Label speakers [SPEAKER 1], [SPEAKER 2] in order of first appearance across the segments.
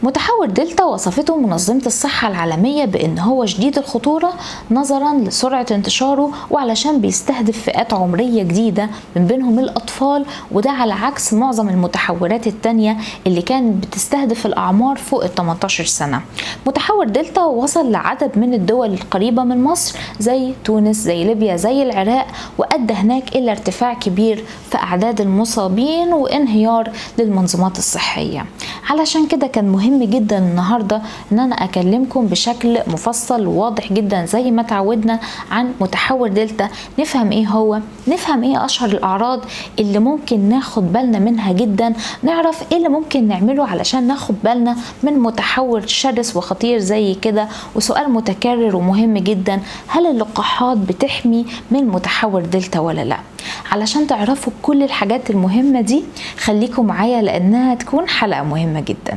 [SPEAKER 1] متحور دلتا وصفته منظمة الصحة العالمية بأن هو شديد الخطورة نظرا لسرعة انتشاره وعلشان بيستهدف فئات عمرية جديدة من بينهم الأطفال وده على عكس معظم المتحورات التانية اللي كانت بتستهدف الأعمار فوق ال 18 سنة متحور دلتا وصل لعدد من الدول القريبة من مصر زي تونس زي ليبيا زي العراق وأدى هناك إلى ارتفاع كبير في أعداد المصابين وانهيار للمنظومات الصحية علشان كده كان مهم جدا النهاردة ان انا اكلمكم بشكل مفصل وواضح جدا زي ما تعودنا عن متحور دلتا نفهم ايه هو نفهم ايه اشهر الاعراض اللي ممكن ناخد بالنا منها جدا نعرف ايه اللي ممكن نعمله علشان ناخد بالنا من متحور شرس وخطير زي كده وسؤال متكرر ومهم جدا هل اللقاحات بتحمي من متحور دلتا ولا لا علشان تعرفوا كل الحاجات المهمة دي خليكم معايا لأنها تكون حلقة مهمة جدا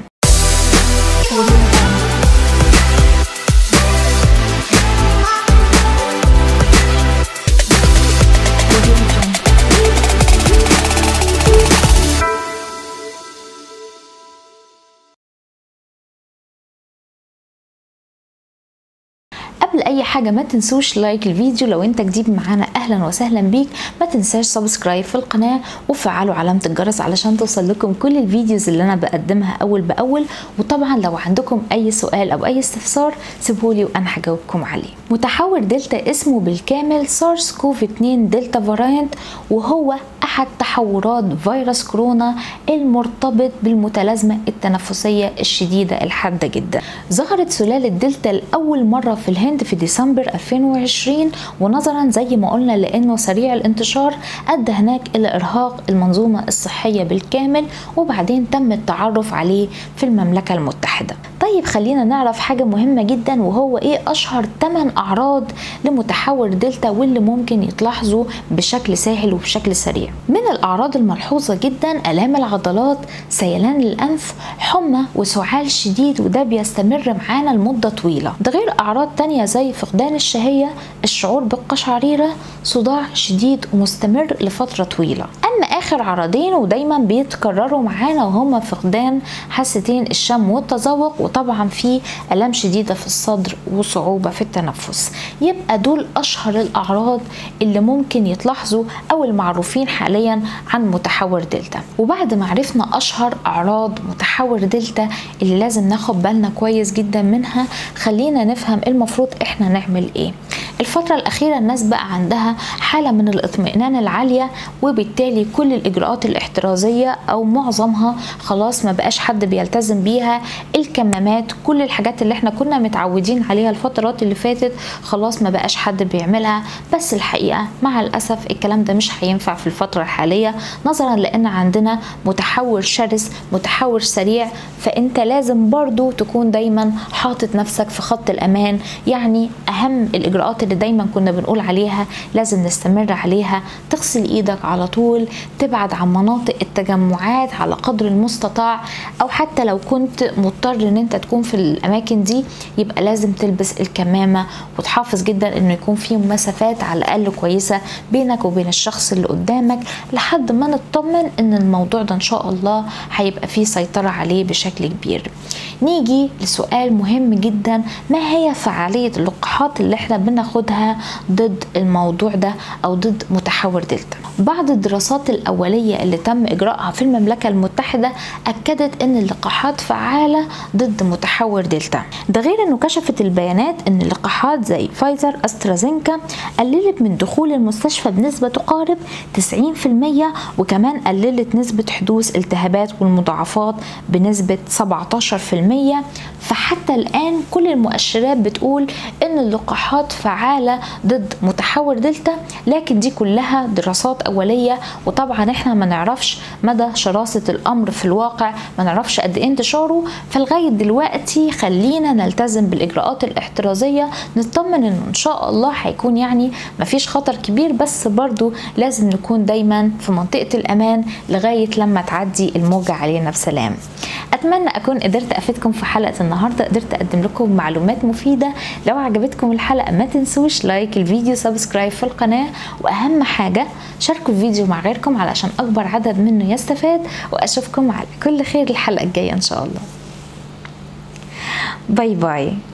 [SPEAKER 1] قبل اي حاجه ما تنسوش لايك الفيديو لو انت جديد معانا اهلا وسهلا بيك ما تنساش سبسكرايب في القناه وفعلوا علامه الجرس علشان توصل لكم كل الفيديوز اللي انا بقدمها اول باول وطبعا لو عندكم اي سؤال او اي استفسار سيبولي وانا هجاوبكم عليه متحور دلتا اسمه بالكامل سارس كوف 2 دلتا فاريانت وهو احد تحورات فيروس كورونا المرتبط بالمتلازمه التنفسيه الشديده الحاده جدا ظهرت سلاله دلتا لاول مره في الهند في ديسمبر 2020 ونظرا زي ما قلنا لانه سريع الانتشار ادى هناك الى ارهاق المنظومه الصحيه بالكامل وبعدين تم التعرف عليه في المملكه المتحده طيب خلينا نعرف حاجه مهمه جدا وهو ايه اشهر 8 اعراض لمتحور دلتا واللي ممكن يتلاحظوا بشكل سهل وبشكل سريع من الاعراض الملحوظه جدا الام العضلات سيلان الانف حمى وسعال شديد وده بيستمر معانا لمده طويله ده غير اعراض تانية زي فقدان الشهيه الشعور بالقشعريره صداع شديد ومستمر لفتره طويله اما اخر عرضين ودايما بيتكرروا معانا وهما فقدان حاستين الشم والتذوق وطبعا في الام شديده في الصدر وصعوبه في التنفس يبقى دول اشهر الاعراض اللي ممكن يتلاحظوا او المعروفين حاليا عن متحور دلتا وبعد ما عرفنا اشهر اعراض متحور دلتا اللي لازم ناخد بالنا كويس جدا منها خلينا نفهم المفروض احنا نعمل ايه الفترة الأخيرة الناس بقى عندها حالة من الاطمئنان العالية وبالتالي كل الإجراءات الاحترازية أو معظمها خلاص ما بقاش حد بيلتزم بيها الكمامات كل الحاجات اللي احنا كنا متعودين عليها الفترات اللي فاتت خلاص ما بقاش حد بيعملها بس الحقيقة مع الأسف الكلام ده مش هينفع في الفترة الحالية نظرا لأن عندنا متحور شرس متحور سريع فأنت لازم برضو تكون دايما حاطط نفسك في خط الأمان يعني أهم الإجراءات اللي دايما كنا بنقول عليها لازم نستمر عليها تغسل ايدك على طول تبعد عن مناطق التجمعات على قدر المستطاع او حتى لو كنت مضطر ان انت تكون في الاماكن دي يبقى لازم تلبس الكمامه وتحافظ جدا انه يكون في مسافات على الاقل كويسه بينك وبين الشخص اللي قدامك لحد ما نطمن ان الموضوع ده ان شاء الله هيبقى فيه سيطره عليه بشكل كبير نيجي لسؤال مهم جدا ما هي فعاليه اللقاحات اللي احنا بناخدها ضد الموضوع ده او ضد متحور دلتا بعض الدراسات الاوليه اللي تم اجراءها في المملكه المتحده اكدت ان اللقاحات فعاله ضد متحور دلتا ده غير انه كشفت البيانات ان اللقاحات زي فايزر استرازينكا قللت من دخول المستشفى بنسبه تقارب 90% وكمان قللت نسبه حدوث التهابات والمضاعفات بنسبه 17% فحتى الان كل المؤشرات بتقول ان اللقاحات فعاله ضد متحور دلتا لكن دي كلها دراسات اوليه وطبعا احنا ما نعرفش مدى شراسه الامر في الواقع ما نعرفش قد ايه انتشاره فلغايه دلوقتي خلينا نلتزم بالاجراءات الاحترازيه نطمن انه ان شاء الله هيكون يعني ما فيش خطر كبير بس برضو لازم نكون دايما في منطقه الامان لغايه لما تعدي الموجه علينا بسلام اتمنى اكون قدرت افيدكم في حلقه النهارده قدرت اقدم لكم معلومات مفيده لو عجبتكم الحلقه ما تنسوش لايك الفيديو سبسكرايب في القناه واهم حاجه شاركوا الفيديو مع غيركم علشان اكبر عدد منه يستفاد واشوفكم على كل خير الحلقه الجايه ان شاء الله باي باي